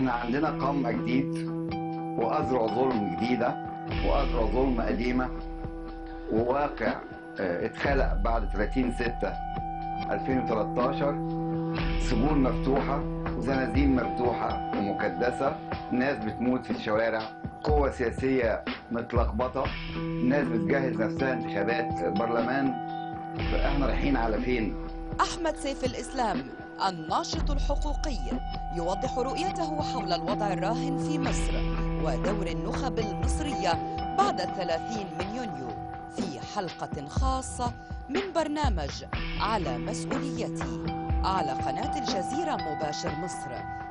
احنا عندنا قمع جديد وأذرع ظلم جديدة وأذرع ظلم قديمة وواقع آه، اتخلق بعد 30 6 2013 سجون مفتوحة وزنازين مفتوحة ومكدسة ناس بتموت في الشوارع قوة سياسية متلخبطة ناس بتجهز نفسها انتخابات البرلمان فاحنا رايحين على فين أحمد سيف الإسلام الناشط الحقوقي يوضح رؤيته حول الوضع الراهن في مصر ودور النخب المصرية بعد الثلاثين من يونيو في حلقة خاصة من برنامج على مسؤوليتي على قناة الجزيرة مباشر مصر